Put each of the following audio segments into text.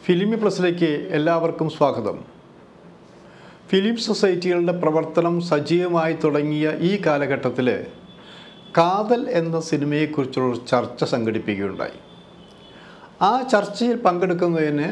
ഫിലിമി പ്ലസിലേക്ക് എല്ലാവർക്കും സ്വാഗതം ഫിലിം സൊസൈറ്റികളുടെ പ്രവർത്തനം സജീവമായി തുടങ്ങിയ ഈ കാലഘട്ടത്തിൽ കാതൽ എന്ന സിനിമയെക്കുറിച്ചുള്ള ഒരു ചർച്ച സംഘടിപ്പിക്കുകയുണ്ടായി ആ ചർച്ചയിൽ പങ്കെടുക്കുന്നതിന്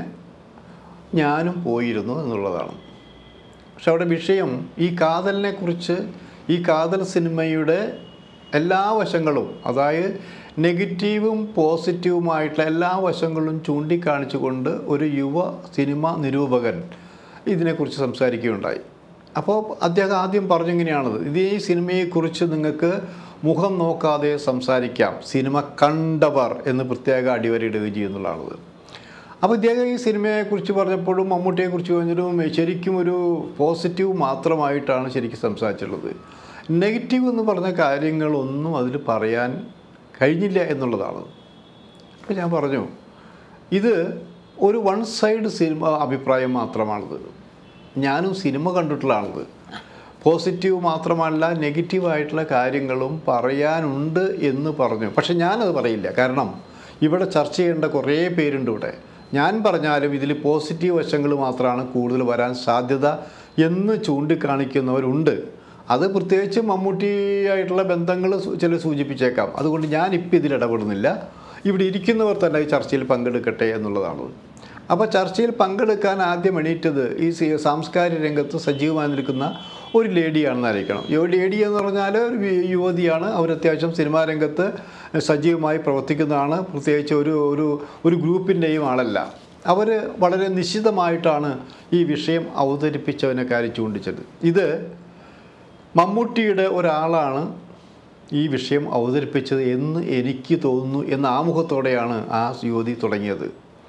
ഞാനും പോയിരുന്നു എന്നുള്ളതാണ് പക്ഷെ അവിടെ വിഷയം ഈ കാതലിനെ കുറിച്ച് ഈ കാതൽ സിനിമയുടെ എല്ലാ വശങ്ങളും അതായത് നെഗറ്റീവും പോസിറ്റീവുമായിട്ടുള്ള എല്ലാ വശങ്ങളും ചൂണ്ടിക്കാണിച്ചുകൊണ്ട് ഒരു യുവ സിനിമ നിരൂപകൻ ഇതിനെക്കുറിച്ച് സംസാരിക്കുകയുണ്ടായി അപ്പോൾ അദ്ദേഹം ആദ്യം പറഞ്ഞിങ്ങനെയാണത് ഇത് ഈ സിനിമയെക്കുറിച്ച് നിങ്ങൾക്ക് മുഖം നോക്കാതെ സംസാരിക്കാം സിനിമ കണ്ടവർ എന്ന് പ്രത്യേക അടിവരയിടുകയും ചെയ്യുന്നുള്ളതാണത് അപ്പോൾ ഇദ്ദേഹം ഈ സിനിമയെക്കുറിച്ച് പറഞ്ഞപ്പോഴും മമ്മൂട്ടിയെക്കുറിച്ച് പറഞ്ഞിട്ടും ശരിക്കും ഒരു പോസിറ്റീവ് മാത്രമായിട്ടാണ് ശരിക്കും സംസാരിച്ചിട്ടുള്ളത് നെഗറ്റീവ് എന്ന് പറഞ്ഞ കാര്യങ്ങളൊന്നും അതിൽ പറയാൻ കഴിഞ്ഞില്ല എന്നുള്ളതാണ് അപ്പോൾ ഞാൻ പറഞ്ഞു ഇത് ഒരു വൺ സൈഡ് സിനിമ അഭിപ്രായം മാത്രമാണിത് ഞാനും സിനിമ കണ്ടിട്ടുള്ളതാണിത് പോസിറ്റീവ് മാത്രമല്ല നെഗറ്റീവായിട്ടുള്ള കാര്യങ്ങളും പറയാനുണ്ട് എന്ന് പറഞ്ഞു പക്ഷെ ഞാനത് പറയില്ല കാരണം ഇവിടെ ചർച്ച ചെയ്യേണ്ട കുറേ പേരുണ്ട് ഇവിടെ ഞാൻ പറഞ്ഞാലും ഇതിൽ പോസിറ്റീവ് വശങ്ങൾ മാത്രമാണ് കൂടുതൽ വരാൻ സാധ്യത എന്ന് ചൂണ്ടിക്കാണിക്കുന്നവരുണ്ട് അത് പ്രത്യേകിച്ച് മമ്മൂട്ടിയായിട്ടുള്ള ബന്ധങ്ങൾ ചില സൂചിപ്പിച്ചേക്കാം അതുകൊണ്ട് ഞാൻ ഇപ്പം ഇതിൽ ഇടപെടുന്നില്ല ഇവിടെ ഇരിക്കുന്നവർ തന്നെ ഈ ചർച്ചയിൽ പങ്കെടുക്കട്ടെ എന്നുള്ളതാണ് അപ്പോൾ ചർച്ചയിൽ പങ്കെടുക്കാൻ ആദ്യം എണീറ്റത് ഈ സി- സാംസ്കാരിക രംഗത്ത് സജീവമായി നിൽക്കുന്ന ഒരു ലേഡിയാണെന്ന് അറിയിക്കണം ഈ ലേഡി എന്ന് പറഞ്ഞാൽ ഒരു യു- യുവതിയാണ് അവർ അത്യാവശ്യം സിനിമാ രംഗത്ത് സജീവമായി പ്രവർത്തിക്കുന്നതാണ് പ്രത്യേകിച്ച് ഒരു ഒരു ഒരു ഗ്രൂപ്പിൻ്റെയും ആളല്ല അവർ വളരെ നിശ്ചിതമായിട്ടാണ് ഈ വിഷയം അവതരിപ്പിച്ചവനെ കാര്യം ചൂണ്ടിച്ചത് ഇത് മമ്മൂട്ടിയുടെ ഒരാളാണ് ഈ വിഷയം അവതരിപ്പിച്ചത് എന്ന് എനിക്ക് തോന്നുന്നു എന്ന ആമുഖത്തോടെയാണ് ആ യുവതി തുടങ്ങിയത്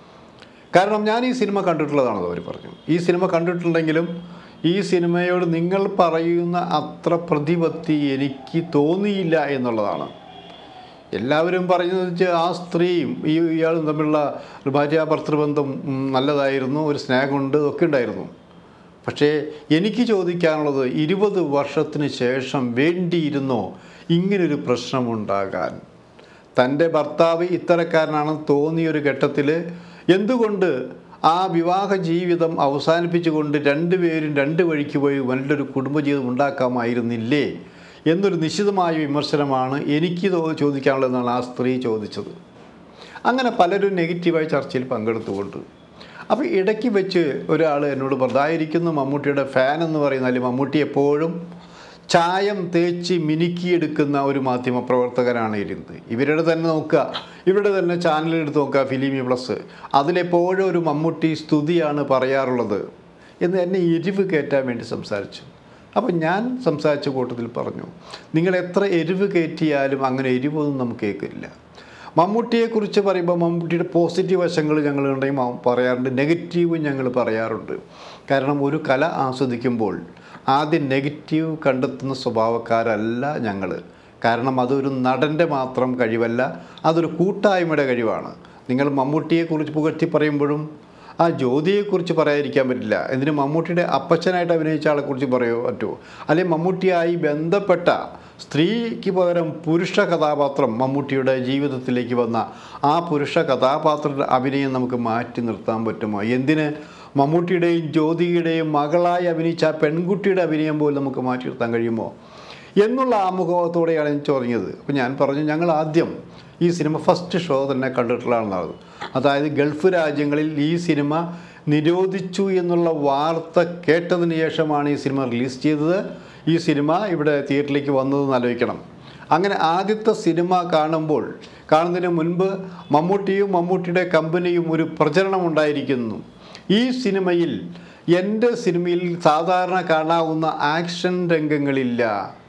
കാരണം ഞാൻ ഈ സിനിമ കണ്ടിട്ടുള്ളതാണെന്ന് അവർ പറഞ്ഞു ഈ സിനിമ കണ്ടിട്ടുണ്ടെങ്കിലും ഈ സിനിമയോട് നിങ്ങൾ പറയുന്ന അത്ര പ്രതിപത്തി എനിക്ക് തോന്നിയില്ല എന്നുള്ളതാണ് എല്ലാവരും പറയുന്നത് വെച്ചാൽ ആ സ്ത്രീയും ഈ ഇയാളും തമ്മിലുള്ള ഒരു ഭാര്യ ഭർത്തൃബന്ധം ഉം, നല്ലതായിരുന്നു ഒരു സ്നേഹമുണ്ട് ഒക്കെ ഉണ്ടായിരുന്നു പക്ഷേ എനിക്ക് ചോദിക്കാനുള്ളത് ഇരുപത് വർഷത്തിന് ശേഷം വേണ്ടിയിരുന്നോ ഇങ്ങനൊരു പ്രശ്നമുണ്ടാകാൻ തൻ്റെ ഭർത്താവ് ഇത്തരക്കാരനാണെന്ന് തോന്നിയൊരു ഘട്ടത്തിൽ എന്തുകൊണ്ട് ആ വിവാഹ ജീവിതം അവസാനിപ്പിച്ചുകൊണ്ട് രണ്ടുപേരും രണ്ട് വഴിക്ക് പോയി നല്ലൊരു കുടുംബജീവിതം ഉണ്ടാക്കാമായിരുന്നില്ലേ എന്നൊരു നിശ്ചിതമായ വിമർശനമാണ് എനിക്ക് തോ- ചോദിക്കാനുള്ളതെന്നാണ് ആ സ്ത്രീ ചോദിച്ചത് അങ്ങനെ പലരും നെഗറ്റീവായി ചർച്ചയിൽ പങ്കെടുത്തുകൊണ്ട് അപ്പോൾ ഇടയ്ക്ക് വെച്ച് ഒരാൾ എന്നോട് പറഞ്ഞായിരിക്കുന്നു മമ്മൂട്ടിയുടെ ഫാൻ എന്ന് പറയുന്നാൽ മമ്മൂട്ടി എപ്പോഴും ചായം തേച്ച് മിനുക്കിയെടുക്കുന്ന ഒരു മാധ്യമ പ്രവർത്തകനാണ് ഇരുന്നത് ഇവരുടെ തന്നെ നോക്കുക ഇവരുടെ തന്നെ ചാനൽ എടുത്ത് നോക്കുക ഫിലിമി പ്ലസ് അതിലെപ്പോഴും ഒരു മമ്മൂട്ടി സ്തുതിയാണ് പറയാറുള്ളത് എന്ന് എന്നെ എരിവ് കയറ്റാൻ വേണ്ടി സംസാരിച്ചു അപ്പം ഞാൻ സംസാരിച്ച കൂട്ടത്തിൽ പറഞ്ഞു നിങ്ങൾ എത്ര എരിവ് കയറ്റിയാലും അങ്ങനെ എരിവൊന്നും നമുക്ക് കേൾക്കില്ല മമ്മൂട്ടിയെക്കുറിച്ച് പറയുമ്പോൾ മമ്മൂട്ടിയുടെ പോസിറ്റീവ് വശങ്ങൾ ഞങ്ങൾ ഉണ്ടെങ്കിൽ മ- പറയാറുണ്ട് നെഗറ്റീവും ഞങ്ങൾ പറയാറുണ്ട് കാരണം ഒരു കല ആസ്വദിക്കുമ്പോൾ ആദ്യം നെഗറ്റീവ് കണ്ടെത്തുന്ന സ്വഭാവക്കാരല്ല ഞങ്ങൾ കാരണം അതൊരു നടൻ്റെ മാത്രം കഴിവല്ല അതൊരു കൂട്ടായ്മയുടെ കഴിവാണ് നിങ്ങൾ മമ്മൂട്ടിയെക്കുറിച്ച് പുകഴ്ത്തി പറയുമ്പോഴും ആ ജ്യോതിയെക്കുറിച്ച് പറയാതിരിക്കാൻ പറ്റില്ല എന്തിന് മമ്മൂട്ടിയുടെ അപ്പച്ചനായിട്ട് അഭിനയിച്ച ആളെക്കുറിച്ച് പറയുമോ പറ്റുമോ അല്ലെങ്കിൽ മമ്മൂട്ടിയായി ബന്ധപ്പെട്ട സ്ത്രീക്ക് പകരം പുരുഷ കഥാപാത്രം മമ്മൂട്ടിയുടെ ജീവിതത്തിലേക്ക് വന്ന ആ പുരുഷ കഥാപാത്രയുടെ അഭിനയം നമുക്ക് മാറ്റി നിർത്താൻ പറ്റുമോ എന്തിന് മമ്മൂട്ടിയുടെയും ജ്യോതിയുടെയും മകളായി അഭിനയിച്ച ആ പെൺകുട്ടിയുടെ അഭിനയം പോലും നമുക്ക് മാറ്റി നിർത്താൻ കഴിയുമോ എന്നുള്ള ആമുഖത്തോടെയാണ് ഞാൻ ചൊറിഞ്ഞത് അപ്പോൾ ഞാൻ പറഞ്ഞു ഞങ്ങൾ ആദ്യം ഈ സിനിമ ഫസ്റ്റ് ഷോ തന്നെ കണ്ടിട്ടുള്ളതാണ് അതായത് ഗൾഫ് രാജ്യങ്ങളിൽ ഈ സിനിമ നിരോധിച്ചു എന്നുള്ള വാർത്ത കേട്ടതിന് ശേഷമാണ് ഈ സിനിമ റിലീസ് ചെയ്തത് ഈ സിനിമ ഇവിടെ തിയേറ്ററിലേക്ക് വന്നതെന്ന് ആലോചിക്കണം അങ്ങനെ ആദ്യത്തെ സിനിമ കാണുമ്പോൾ കാണുന്നതിന് മുൻപ് മമ്മൂട്ടിയും മമ്മൂട്ടിയുടെ കമ്പനിയും ഒരു പ്രചരണം ഉണ്ടായിരിക്കുന്നു ഈ സിനിമയിൽ എൻ്റെ സിനിമയിൽ സാധാരണ കാണാവുന്ന ആക്ഷൻ രംഗങ്ങളില്ല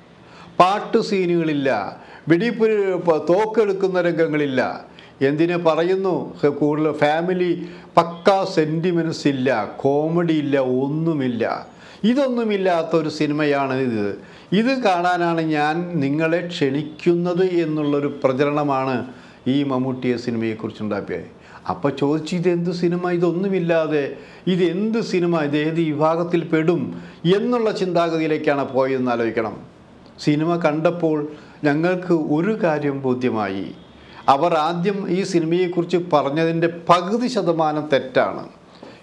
പാട്ട് സീനുകളില്ല വെടിപ്പുര പ- തോക്കെടുക്കുന്ന രംഗങ്ങളില്ല എന്തിനു പറയുന്നു ഹ- കൂടുതൽ ഫാമിലി പക്ക സെൻറ്റിമെൻസ് ഇല്ല കോമഡി ഇല്ല ഒന്നുമില്ല ഇതൊന്നുമില്ലാത്ത ഒരു സിനിമയാണ് ഇത് ഇത് കാണാനാണ് ഞാൻ നിങ്ങളെ ക്ഷണിക്കുന്നത് എന്നുള്ളൊരു പ്രചരണമാണ് ഈ മമ്മൂട്ടിയെ സിനിമയെക്കുറിച്ചുണ്ടാക്കിയത് അപ്പോൾ ചോദിച്ചു ഇതെന്ത് സിനിമ ഇതൊന്നുമില്ലാതെ ഇത് എന്ത് സിനിമ ഇത് ഏത് വിഭാഗത്തിൽ പെടും എന്നുള്ള ചിന്താഗതിയിലേക്കാണ് പോയതെന്ന് ആലോചിക്കണം സിനിമ കണ്ടപ്പോൾ ഞങ്ങൾക്ക് ഒരു കാര്യം ബോധ്യമായി അവർ ആദ്യം ഈ സിനിമയെക്കുറിച്ച് പറഞ്ഞതിൻ്റെ പകുതി ശതമാനം തെറ്റാണ്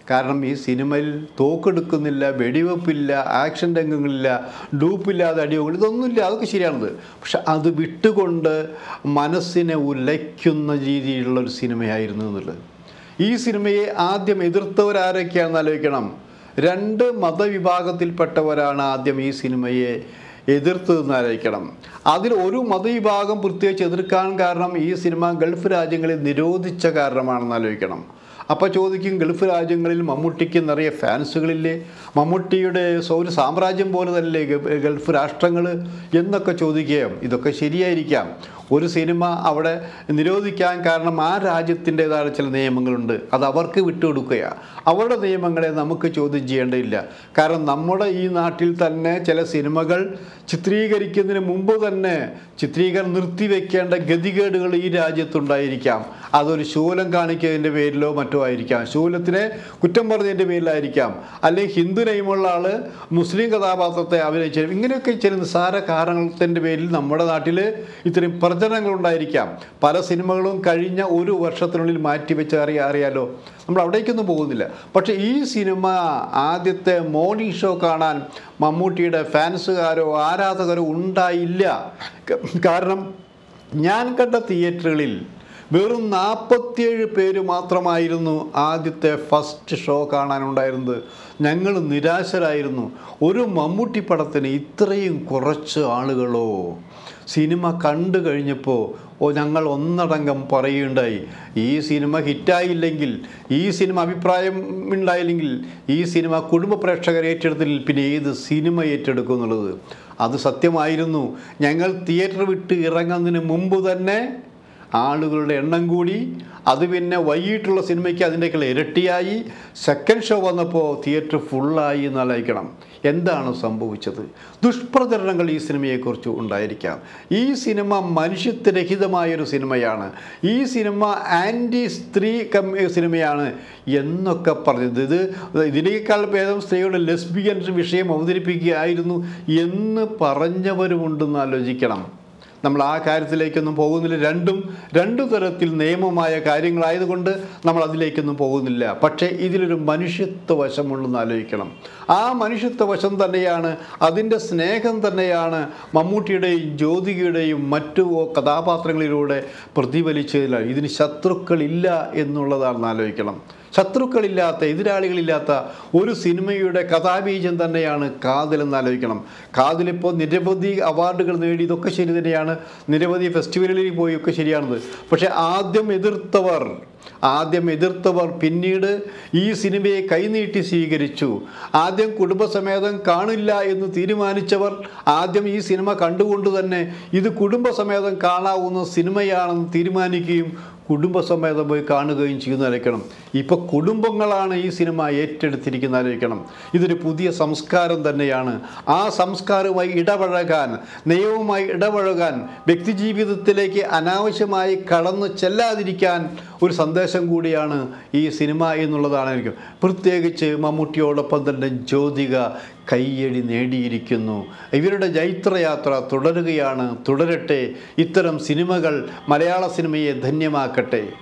കാരണം ഈ സിനിമയിൽ തോക്കെടുക്കുന്നില്ല വെടിവെപ്പില്ല ആക്ഷൻ രംഗങ്ങളില്ല ഡൂപ്പില്ലാതെ അടിയോകൾ ഇതൊന്നുമില്ല അതൊക്കെ ശരിയാണത് പക്ഷെ അത് വിട്ടുകൊണ്ട് മനസ്സിനെ ഉലയ്ക്കുന്ന രീതിയിലുള്ള ഒരു സിനിമയായിരുന്നു എന്നുള്ളത് ഈ സിനിമയെ ആദ്യം എതിർത്തവരാരൊക്കെയാണെന്ന് ആലോചിക്കണം രണ്ട് മതവിഭാഗത്തിൽപ്പെട്ടവരാണ് ആദ്യം ഈ സിനിമയെ എതിർത്തതെന്ന് ആലോചിക്കണം അതിൽ ഒരു മതവിഭാഗം പ്രത്യേകിച്ച് എതിർക്കാൻ കാരണം ഈ സിനിമ ഗൾഫ് രാജ്യങ്ങളിൽ നിരോധിച്ച കാരണമാണെന്ന് ആലോചിക്കണം അപ്പോൾ ചോദിക്കും ഗൾഫ് രാജ്യങ്ങളിൽ മമ്മൂട്ടിക്ക് നിറയെ ഫാൻസുകളില്ലേ മമ്മൂട്ടിയുടെ ഒരു സാമ്രാജ്യം പോലെ തന്നെ ഗ- ഗൾഫ് രാഷ്ട്രങ്ങൾ എന്നൊക്കെ ചോദിക്കുകയും ഇതൊക്കെ ശരിയായിരിക്കാം ഒരു സിനിമ അവിടെ നിരോധിക്കാൻ കാരണം ആ രാജ്യത്തിൻ്റെതായ ചില നിയമങ്ങളുണ്ട് അത് അവർക്ക് വിട്ടുകൊടുക്കുകയാണ് അവരുടെ നിയമങ്ങളെ നമുക്ക് ചോദ്യം ചെയ്യേണ്ടതില്ല കാരണം നമ്മുടെ ഈ നാട്ടിൽ തന്നെ ചില സിനിമകൾ ചിത്രീകരിക്കുന്നതിന് മുമ്പ് തന്നെ ചിത്രീകരണം നിർത്തിവെക്കേണ്ട ഗതികേടുകൾ ഈ രാജ്യത്തുണ്ടായിരിക്കാം അതൊരു ശൂലം കാണിക്കുന്നതിൻ്റെ പേരിലോ മറ്റോ ആയിരിക്കാം ശൂലത്തിനെ കുറ്റം പറഞ്ഞതിൻ്റെ പേരിലായിരിക്കാം അല്ലെങ്കിൽ ഹിന്ദു നയമുള്ള ആൾ മുസ്ലിം കഥാപാത്രത്തെ അഭിനയിച്ചു ഇങ്ങനെയൊക്കെ ചില നിസ്സാര കാരണത്തിൻ്റെ പേരിൽ നമ്മുടെ നാട്ടിൽ ഇത്രയും പ്രചരണങ്ങളുണ്ടായിരിക്കാം പല സിനിമകളും കഴിഞ്ഞ ഒരു വർഷത്തിനുള്ളിൽ മാറ്റിവെച്ച് അറിയാ അറിയാലോ നമ്മൾ അവിടേക്കൊന്നും പോകുന്നില്ല പക്ഷേ ഈ സിനിമ ആദ്യത്തെ മോർണിംഗ് ഷോ കാണാൻ മമ്മൂട്ടിയുടെ ഫാൻസുകാരോ ആരാധകരോ ഉണ്ടായില്ല ക- കാരണം ഞാൻ കണ്ട തിയേറ്ററുകളിൽ വെറും നാൽപ്പത്തിയേഴ് പേര് മാത്രമായിരുന്നു ആദ്യത്തെ ഫസ്റ്റ് ഷോ കാണാനുണ്ടായിരുന്നത് ഞങ്ങൾ നിരാശരായിരുന്നു ഒരു മമ്മൂട്ടി പടത്തിന് ഇത്രയും കുറച്ച് ആളുകളോ സിനിമ കണ്ടു കഴിഞ്ഞപ്പോൾ ഓ ഞങ്ങൾ ഒന്നടങ്കം പറയുകയുണ്ടായി ഈ സിനിമ ഹിറ്റായില്ലെങ്കിൽ ഈ സിനിമ അഭിപ്രായം ഉണ്ടായില്ലെങ്കിൽ ഈ സിനിമ കുടുംബ പ്രേക്ഷകർ ഏറ്റെടുത്തില്ലെങ്കിൽ പിന്നെ ഏത് സിനിമ ഏറ്റെടുക്കും എന്നുള്ളത് അത് സത്യമായിരുന്നു ഞങ്ങൾ തിയേറ്റർ വിട്ട് ഇറങ്ങുന്നതിന് മുമ്പ് തന്നെ ആളുകളുടെ എണ്ണം കൂടി അത് പിന്നെ വൈകിട്ടുള്ള സിനിമയ്ക്ക് അതിൻ്റെയൊക്കെ ഇരട്ടിയായി സെക്കൻഡ് ഷോ വന്നപ്പോൾ തിയേറ്റർ ഫുള്ളായി എന്നാലോചിക്കണം എന്താണ് സംഭവിച്ചത് ദുഷ്പ്രചരണങ്ങൾ ഈ സിനിമയെക്കുറിച്ച് ഉണ്ടായിരിക്കാം ഈ സിനിമ മനുഷ്യത്വരഹിതമായൊരു സിനിമയാണ് ഈ സിനിമ ആൻറ്റി സ്ത്രീ കം സിനിമയാണ് എന്നൊക്കെ പറഞ്ഞത് ഇത് ഇതിനേക്കാൾ ഭേദം സ്ത്രീകളുടെ ലെസ്ബിയൻ വിഷയം അവതരിപ്പിക്കുകയായിരുന്നു എന്ന് പറഞ്ഞവരുമുണ്ടെന്ന് ആലോചിക്കണം നമ്മൾ ആ കാര്യത്തിലേക്കൊന്നും പോകുന്നില്ല രണ്ടും രണ്ടു തരത്തിൽ നിയമമായ കാര്യങ്ങളായതുകൊണ്ട് നമ്മൾ അതിലേക്കൊന്നും പോകുന്നില്ല പക്ഷേ ഇതിലൊരു മനുഷ്യത്വ വശമുണ്ടെന്ന് ആലോചിക്കണം ആ മനുഷ്യത്വ വശം തന്നെയാണ് അതിൻ്റെ സ്നേഹം തന്നെയാണ് മമ്മൂട്ടിയുടെയും ജ്യോതികയുടെയും മറ്റു കഥാപാത്രങ്ങളിലൂടെ പ്രതിഫലിച്ചതിൽ ഇതിന് ശത്രുക്കളില്ല എന്നുള്ളതാണെന്ന് ആലോചിക്കണം ശത്രുക്കളില്ലാത്ത എതിരാളികളില്ലാത്ത ഒരു സിനിമയുടെ കഥാബീജം തന്നെയാണ് കാതൽ എന്ന് ആലോചിക്കണം കാതിലിപ്പോൾ നിരവധി അവാർഡുകൾ നേടി ഇതൊക്കെ ശരി തന്നെയാണ് നിരവധി ഫെസ്റ്റിവലുകളിൽ പോയി ഒക്കെ ശരിയാണത് പക്ഷേ ആദ്യം എതിർത്തവർ ആദ്യം എതിർത്തവർ പിന്നീട് ഈ സിനിമയെ കൈനീട്ടി സ്വീകരിച്ചു ആദ്യം കുടുംബസമേതം കാണില്ല എന്ന് തീരുമാനിച്ചവർ ആദ്യം ഈ സിനിമ കണ്ടുകൊണ്ട് തന്നെ ഇത് കുടുംബസമേതം കാണാവുന്ന സിനിമയാണെന്ന് തീരുമാനിക്കുകയും കുടുംബസമേതം പോയി കാണുകയും ചെയ്യുന്നതായിരിക്കണം ഇപ്പോൾ കുടുംബങ്ങളാണ് ഈ സിനിമ ഏറ്റെടുത്തിരിക്കുന്നതായിരിക്കണം ഇതൊരു പുതിയ സംസ്കാരം തന്നെയാണ് ആ സംസ്കാരവുമായി ഇടപഴകാൻ നിയമവുമായി ഇടപഴകാൻ വ്യക്തിജീവിതത്തിലേക്ക് അനാവശ്യമായി കടന്നു ചെല്ലാതിരിക്കാൻ ഒരു സന്ദേശം കൂടിയാണ് ഈ സിനിമ എന്നുള്ളതാണ് എനിക്ക് പ്രത്യേകിച്ച് മമ്മൂട്ടിയോടൊപ്പം തന്നെ ജ്യോതിക കയ്യടി നേടിയിരിക്കുന്നു ഇവരുടെ ജൈത്രയാത്ര തുടരുകയാണ് തുടരട്ടെ ഇത്തരം സിനിമകൾ മലയാള സിനിമയെ ധന്യമാക്കട്ടെ